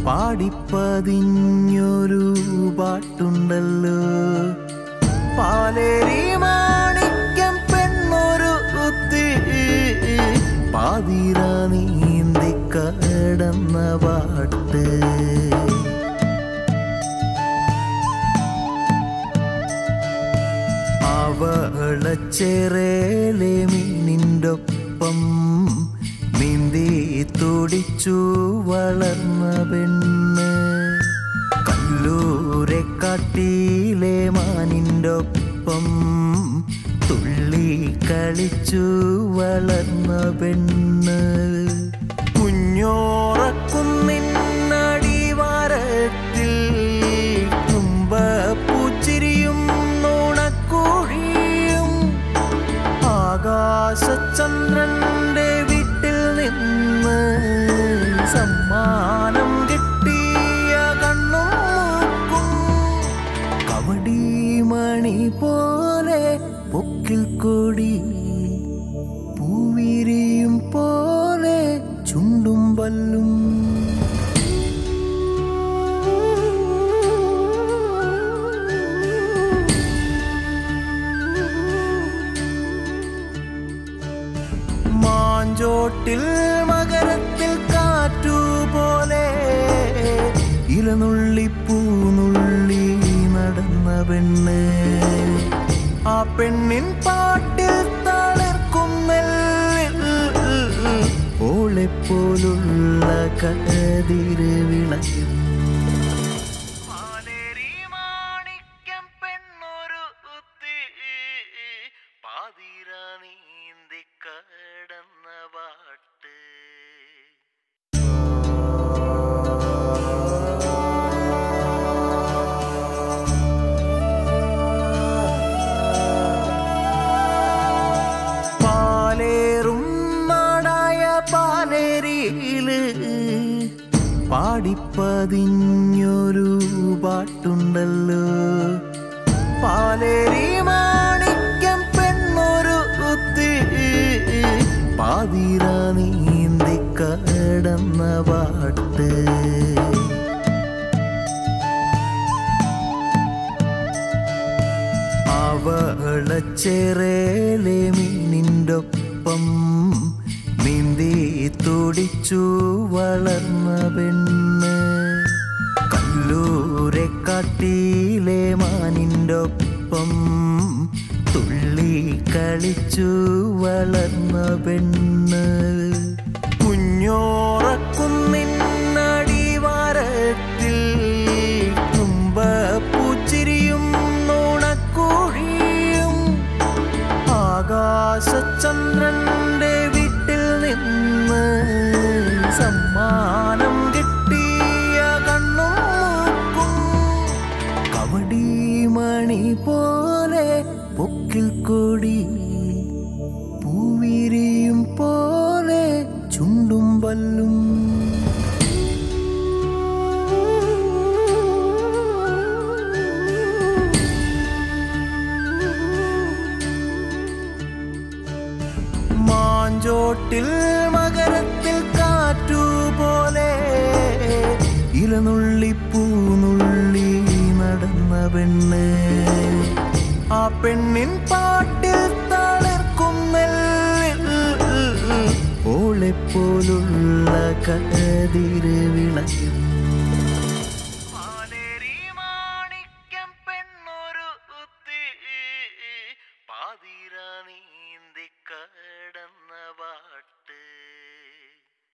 പാടിപ്പതിഞ്ഞൊരു പാട്ടുണ്ടല്ലോ പാലേരി മാണിക്യം പെണ്ണൊരു കുത്തി പാതിര നീന്തി കടന്ന പാട്ട് അവളച്ചേറേലെ മീനിൻ്റൊപ്പം നീന്തി തുടിച്ചു വളർന്ന പെണ്ണ് കല്ലൂരെ കാട്ടിലെ മാനിൻ്റൊപ്പം തുള്ളി കളിച്ചു വളർന്ന പെണ്ണ് കുഞ്ഞോറക്കുന്നിന്നടിവാരത്തിൽ തുമ്പപ്പൂച്ചിരിയും നുണക്കുഴിയും ആകാശചന്ദ്രന്റെ വീട്ടിൽ നിന്ന് സമ്മാനം കിട്ടിയ കണ്ണും മൂക്കും കവടി മണി പോലെ പൊക്കിൽ കൊടി പൂവിരിയും പോലെ ചുണ്ടും പല്ലും മാഞ്ചോട്ടിൽ മകരത്തിൽ കാറ്റുപോലെ ഇലനുള്ളി പൂനുള്ളി നടന്ന പെണ്ണ് ആ പെണ്ണിൻ പാട്ടിൽ തളിർക്കുന്നൽ ഓളെപ്പോലുള്ള കതിര് വിളയും പാലേരി മാണിക്യം പെണ്ണൊരു കുത്തി പാതിര നീന്തി കടന്ന പാട്ട് പാലേറും നാടായ പാലേരിയില് പാടിപ്പതിഞ്ഞൊരു പാട്ടുണ്ടല്ലോ പാലേരി മാണിക്യം പെണ്ണൊരു കുത്തി പാതിര നീന്തി കടന്ന പാട്ട് അവളച്ചേറേലെ മീനിൻ്റൊപ്പം നീന്തി തുടിച്ചു വളർന്ന പെണ്ണ് കല്ലൂരെ കാട്ടിലെ മാനിൻ്റൊപ്പം തുള്ളി കളിച്ചു വളർന്ന പെണ്ണ് കുഞ്ഞോറക്കുന്നിന്നടിവാരത്തിൽ തുമ്പപ്പൂച്ചിരിയും നുണക്കുഴിയും ആകാശചന്ദ്രന്റെ വീട്ടിൽ നിന്ന് സമ്മാനം കിട്ടിയ കണ്ണും മൂക്കും കവടി മണി പോലെ പൊക്കിൽ കൊടി പൂവിരിയും പോലെ ചുണ്ടും പല്ലും മാഞ്ചോട്ടിൽ മകരത്തിൽ കാറ്റുപോലെ ഇലനുള്ളി പൂനുള്ളി നടന്ന പെണ്ണ് ആ പെണ്ണിൻ പാട്ടിൽ തളിർക്കുന്നൽ ഓളെപ്പോലുള്ള കതിര് വിളയും